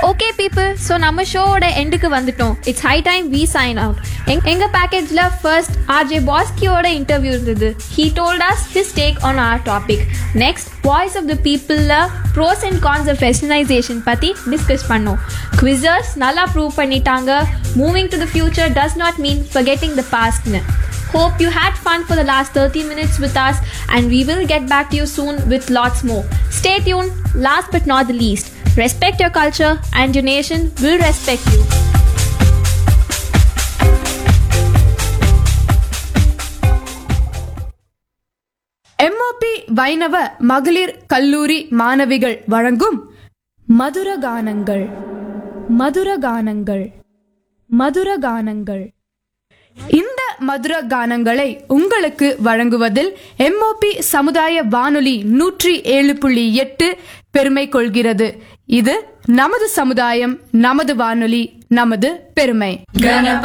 Okay people so நம்ம ஷோவோட எண்டுக்கு வந்துட்டோம் it's high time we sign out எங் எங்கள் பேக்கேஜில் ஃபர்ஸ்ட் ஆர்ஜே பாஸ்கியோட இன்டர்வியூ இருந்தது he told us his take on our topic next voice of the பீப்புளில் pros and cons of westernisation பற்றி டிஸ்கஸ் பண்ணோம் குவிசர்ஸ் நல்லா ப்ரூவ் பண்ணிட்டாங்க moving to the future does not mean forgetting the pastனு Hope you had fun for the last 30 minutes with us, and we will get back to you soon with lots more. Stay tuned. Last but not the least, respect your culture, and your nation will respect you. MOP Vaishnava மகளிர் கல்லூரி மாணவிகள் வழங்கும் மதுர கானங்கள் மதுர கானங்கள் மதுர கானங்கள் இந்த மதுர கானங்களை உங்களுக்கு வழங்குவதில் எம்ஓபி சமுதாய வானொலி நூற்றி ஏழு புள்ளி எட்டு பெருமை கொள்கிறது இது நமது சமுதாயம் நமது வானொலி நமது பெருமை ಗಣಪ